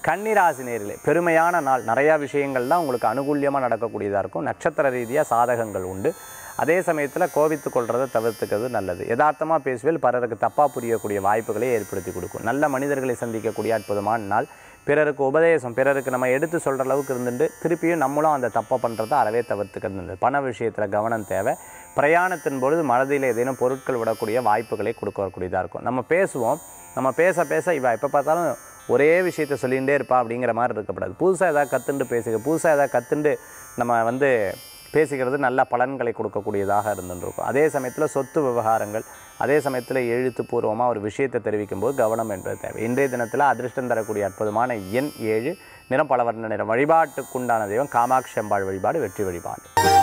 கன்னிராசி நேரிலே பெருமையான நாள் நிறையா விஷயங்கள் தான் உங்களுக்கு அனுகூல்யமாக நடக்கக்கூடியதாக இருக்கும் நட்சத்திர ரீதியாக சாதகங்கள் உண்டு அதே சமயத்தில் கோபித்து கொள்றதை தவிர்த்துக்கிறது நல்லது யதார்த்தமாக பேசுவேல் பிறருக்கு தப்பாக புரியக்கூடிய வாய்ப்புகளை ஏற்படுத்தி கொடுக்கும் நல்ல மனிதர்களை சந்திக்கக்கூடிய அற்புதமான நாள் பிறருக்கு உபதேசம் பிறருக்கு நம்ம எடுத்து சொல்கிற அளவுக்கு இருந்துட்டு திருப்பியும் நம்மளும் அந்த தப்பை பண்ணுறதை அறவே தவிர்த்துக்கிறது நல்லது பண விஷயத்தில் கவனம் தேவை பிரயாணத்தின் பொழுது மனதில் ஏதேனும் பொருட்கள் விடக்கூடிய வாய்ப்புகளை கொடுக்கக்கூடியதாக இருக்கும் நம்ம பேசுவோம் நம்ம பேச பேச இவ எப்போ பார்த்தாலும் ஒரே விஷயத்த சொல்லிகிட்டே இருப்பா அப்படிங்கிற மாதிரி இருக்கக்கூடாது புதுசாக ஏதாவது கற்றுண்டு பேசுக புதுசாக ஏதாவது கற்றுண்டு நம்ம வந்து பேசிக்கிறது நல்ல பலன்களை கொடுக்கக்கூடியதாக இருந்துருக்கும் அதே சமயத்தில் சொத்து விவகாரங்கள் அதே சமயத்தில் எழுத்துப்பூர்வமாக ஒரு விஷயத்தை தெரிவிக்கும் போது கவனம் என்பது தேவை இன்றைய தினத்தில் அதிர்ஷ்டம் தரக்கூடிய அற்புதமான எண் ஏழு நிறம் பலவர்ண நிறம் வழிபாட்டுக்குண்டான தெய்வம் காமாட்சி அம்பாள் வழிபாடு வெற்றி வழிபாடு